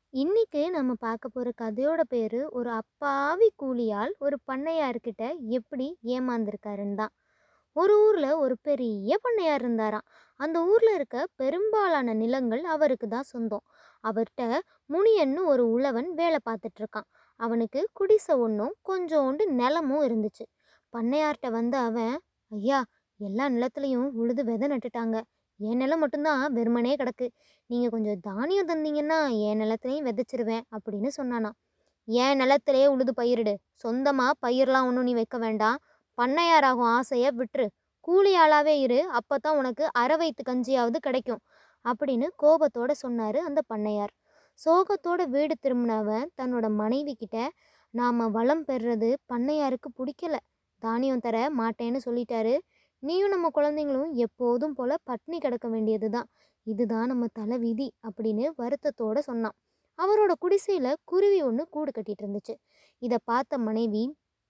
இன்னைக்கு நம்ம பார்க்க போற கதையோட பேரு, ஒரு அப்பாவி கூலியாள் ஒரு பண்ணையார்கிட்ட எப்படி ஏமாந்திருக்காருன்னு தான். ஒரு ஊர்ல ஒரு பெரிய பண்ணையார் இருந்தாராம். அந்த ஊர்ல இருக்க பெரும்பாலான நிலங்கள் அவருக்கு தான் சொந்தம். அவர்ட்ட முனியன்னு ஒரு உழவன் வேலை பார்த்துட்டு இருக்கான். அவனுக்கு குடிசை ஒன்றும் கொஞ்சோண்டு நிலமும் இருந்துச்சு. பண்ணையார்ட்ட வந்த அவன், ஐயா எல்லா நிலத்துலையும் உழுது விதை நட்டுட்டாங்க. என் நிலம் மட்டும்தான் வெறுமனே கிடக்கு. நீங்க கொஞ்சம் தானியம் தந்தீங்கன்னா என் நிலத்துலையும் விதைச்சிருவேன் அப்படின்னு சொன்னானாம். என் நிலத்திலேயே உழுது பயிரிடு. சொந்தமா பயிர்லாம் ஒன்றும் நீ வைக்க வேண்டாம். பண்ணையாராகும் ஆசையை விட்டுரு. கூலி ஆளாவே இரு. அப்பதான் உனக்கு அரை வயித்து கஞ்சியாவது கிடைக்கும் அப்படின்னு கோபத்தோட சொன்னாரு அந்த பண்ணையார். சோகத்தோட வீடு திரும்பினவன் தன்னோட மனைவி கிட்ட நாம வளம் பெறுறது பண்ணையாருக்கு பிடிக்கல. தானியம் தர மாட்டேன்னு சொல்லிட்டாரு. நீயும் நம்ம குழந்தைங்களும் எப்போதும் போல பட்னி கிடக்க வேண்டியது தான். இதுதான் நம்ம தலை விதி அப்படின்னு வருத்தத்தோட சொன்னான். அவரோட குடிசையில குருவி ஒன்று கூடு கட்டிட்டு இருந்துச்சு. இதை பார்த்த மனைவி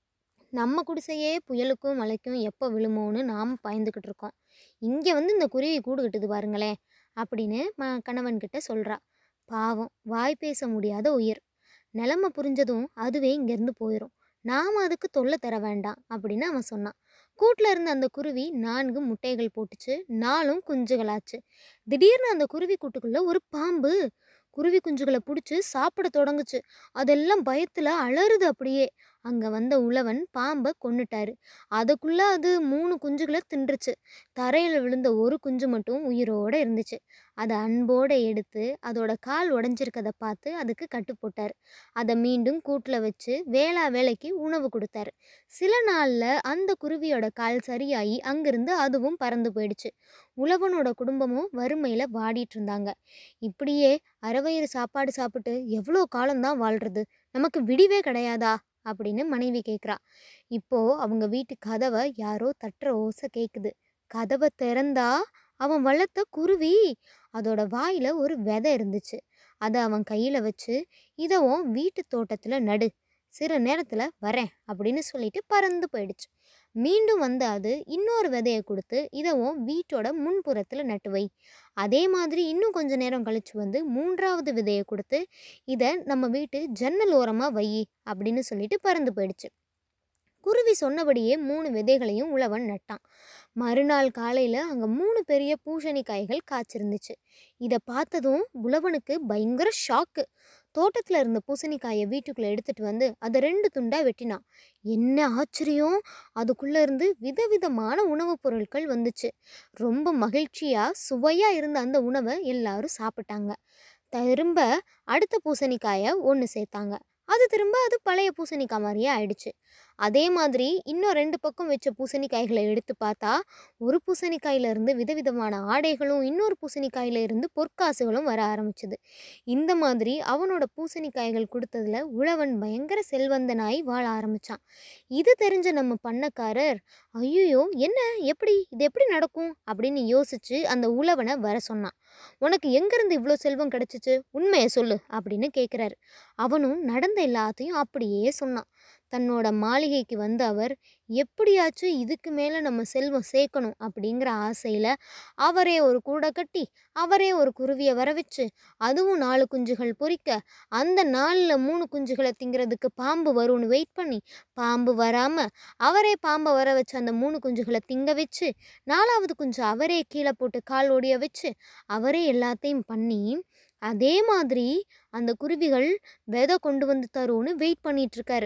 நம்ம குடிசையே புயலுக்கும் மழைக்கும் எப்போ விழுமோன்னு நாம் பயந்துக்கிட்டு இருக்கோம். இங்கே வந்து இந்த குருவி கூடு கட்டுது பாருங்களேன் அப்படின்னு ம கணவன்கிட்ட சொல்றா. பாவம் வாய் பேச முடியாத உயிர். நிலைமை புரிஞ்சதும் அதுவே இங்கேருந்து போயிடும். நாம் அதுக்கு தொல்லை தர வேண்டாம் அப்படின்னு அவன் சொன்னான். கூட்டில் இருந்த அந்த குருவி நான்கு முட்டைகள் போட்டுச்சு. நாலும் குஞ்சுகளாச்சு. திடீர்னு அந்த குருவி கூட்டுக்குள்ள ஒரு பாம்பு குருவி குஞ்சுகளை பிடிச்சி சாப்பிட தொடங்குச்சு. அதெல்லாம் பயத்தில் அலறுது அப்படியே. அங்கே வந்த உழவன் பாம்பை கொன்னுட்டாரு. அதுக்குள்ள அது மூணு குஞ்சுகளை தின்றுச்சு. தரையில் விழுந்த ஒரு குஞ்சு மட்டும் உயிரோட இருந்துச்சு. அதை அன்போட எடுத்து அதோட கால் உடஞ்சிருக்கதை பார்த்து அதுக்கு கட்டு போட்டார். அதை மீண்டும் கூட்டில் வச்சு வேளா வேலைக்கு உணவு கொடுத்தாரு. சில நாளில் அந்த குருவியோட கால் சரியாகி அங்கிருந்து அதுவும் பறந்து போயிடுச்சு. உழவனோட குடும்பமும் வறுமையில் வாடிட்டு இருந்தாங்க. இப்படியே அரைவயிறு சாப்பாடு சாப்பிட்டு எவ்வளோ காலம்தான் வாழ்றது? நமக்கு விடிவே கிடையாதா? அப்படின்னு மனைவி கேட்குறா. இப்போ அவங்க வீட்டு கதவை யாரோ தட்டுற ஓசை கேட்குது. கதவை திறந்தா அவன் வளர்த்த குருவி. அதோட வாயில ஒரு விதை இருந்துச்சு. அதை அவன் கையில் வச்சு இதை உன் வீட்டு தோட்டத்தில் நடு. சில நேரத்தில் வரேன் அப்படின்னு சொல்லிட்டு பறந்து போயிடுச்சு. மீண்டும் வந்த அது இன்னொரு விதையை கொடுத்து இதை உன் வீட்டோட முன்புறத்தில் நட்டு வை. அதே மாதிரி இன்னும் கொஞ்ச நேரம் கழிச்சு வந்து மூன்றாவது விதையை கொடுத்து இதை நம்ம வீட்டு ஜன்னல் ஓரமாக வை அப்படின்னு சொல்லிட்டு பறந்து போயிடுச்சு. குருவி சொன்னபடியே மூணு விதைகளையும் உழவன் நட்டான். மறுநாள் காலையில் அங்கே மூணு பெரிய பூசணிக்காய்கள் காய்ச்சிருந்துச்சு. இதை பார்த்ததும் உழவனுக்கு பயங்கர ஷாக்கு. தோட்டத்தில் இருந்த பூசணிக்காயை வீட்டுக்குள்ளே எடுத்துட்டு வந்து அதை ரெண்டு துண்டாக வெட்டினான். என்ன ஆச்சரியம்! அதுக்குள்ளே இருந்து விதவிதமான உணவுப் பொருட்கள் வந்துச்சு. ரொம்ப மகிழ்ச்சியாக சுவையாக இருந்த அந்த உணவை எல்லாரும் சாப்பிட்டாங்க. திரும்ப அடுத்த பூசணிக்காயை ஒன்று சேர்த்தாங்க. அது திரும்ப அது பழைய பூசணிக்காய் மாதிரியே ஆயிடுச்சு. அதே மாதிரி இன்னும் ரெண்டு பக்கம் வச்ச பூசணிக்காய்களை எடுத்து பார்த்தா ஒரு பூசணிக்காயில இருந்து விதவிதமான ஆடைகளும் இன்னொரு பூசணிக்காயில இருந்து பொற்காசுகளும் வர ஆரம்பிச்சது. இந்த மாதிரி அவனோட பூசணிக்காய்கள் கொடுத்ததுல உழவன் பயங்கர செல்வந்தனாய் வாழ ஆரம்பிச்சான். இது தெரிஞ்ச நம்ம பண்ணைக்காரர் ஐயையோ என்ன எப்படி இது எப்படி நடக்கும் அப்படின்னு யோசிச்சு அந்த உழவனை வர சொன்னான். உனக்கு எங்கேருந்து இவ்வளோ செல்வம் கிடைச்சிச்சு? உண்மையை சொல்லு அப்படின்னு கேட்குறாரு. அவனும் நடந்த எல்லாத்தையும் அப்படியே சொன்னான். தன்னோட மாளிகைக்கு வந்த அவர் எப்படியாச்சும் இதுக்கு மேலே நம்ம செல்வம் சேர்க்கணும் அப்படிங்கிற ஆசையில் அவரே ஒரு கூடை கட்டி அவரே ஒரு குருவியை வர வச்சு அதுவும் நாலு குஞ்சுகள் பொரிக்க அந்த நாலில் மூணு குஞ்சுகளை திங்கிறதுக்கு பாம்பு வரும்னு வெயிட் பண்ணி பாம்பு வராமல் அவரே பாம்பை வர வச்சு அந்த மூணு குஞ்சுகளை திங்க வச்சு நாலாவது குஞ்சு அவரே கீழே போட்டு கால் ஒடிய வச்சு அவரே எல்லாத்தையும் பண்ணி அதே மாதிரி அந்த குருவிகள் விதை கொண்டு வந்து தரும்னு வெயிட் பண்ணிகிட்ருக்காரு.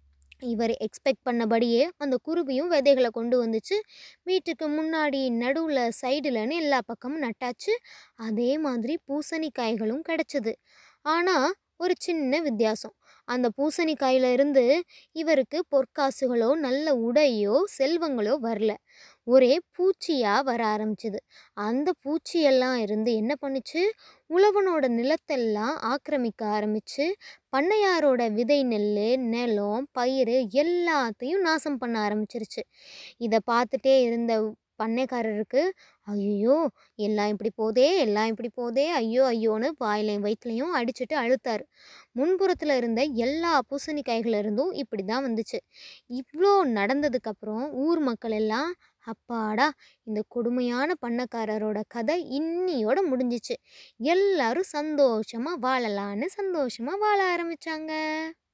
இவர் எக்ஸ்பெக்ட் பண்ணபடியே அந்த குருவியும் விதைகளை கொண்டு வந்துச்சு. வீட்டுக்கு முன்னாடி நடுவில் சைடுலன்னு எல்லா பக்கமும் நட்டாச்சு. அதே மாதிரி பூசணிக்காய்களும் கிடச்சிது. ஆனால் ஒரு சின்ன வித்தியாசம். அந்த பூசணிக்காயில இருந்து இவருக்கு பொற்காசுகளோ நல்ல உடையோ செல்வங்களோ வரல. ஒரே பூச்சியாக வர ஆரம்பிச்சது. அந்த பூச்சியெல்லாம் இருந்து என்ன பண்ணுச்சு? உழவனோட நிலத்தெல்லாம் ஆக்கிரமிக்க ஆரம்பிச்சு பண்ணையாரோட விதை நெல் நிலம் பயிர் எல்லாத்தையும் நாசம் பண்ண ஆரம்பிச்சிருச்சு. இதை பார்த்துட்டே இருந்த பண்ணைக்காரருக்கு ஐயோ எல்லாம் இப்படி போதே எல்லாம் இப்படி போதே ஐயோ ஐயோன்னு வாயிலையும் வயிற்றுலையும் அடிச்சுட்டு அழுத்தாரு. முன்புறத்தில் இருந்த எல்லா பூசணிக்காய்கள் இருந்தும் இப்படி தான் வந்துச்சு. இவ்வளோ நடந்ததுக்கப்புறம் ஊர் மக்கள் எல்லாம் அப்பாடா இந்த கொடுமையான பண்ணைக்காரரோட கதை இன்னியோட முடிஞ்சிச்சு எல்லாரும் சந்தோஷமா வாழலான்னு சந்தோஷமா வாழ ஆரம்பிச்சாங்க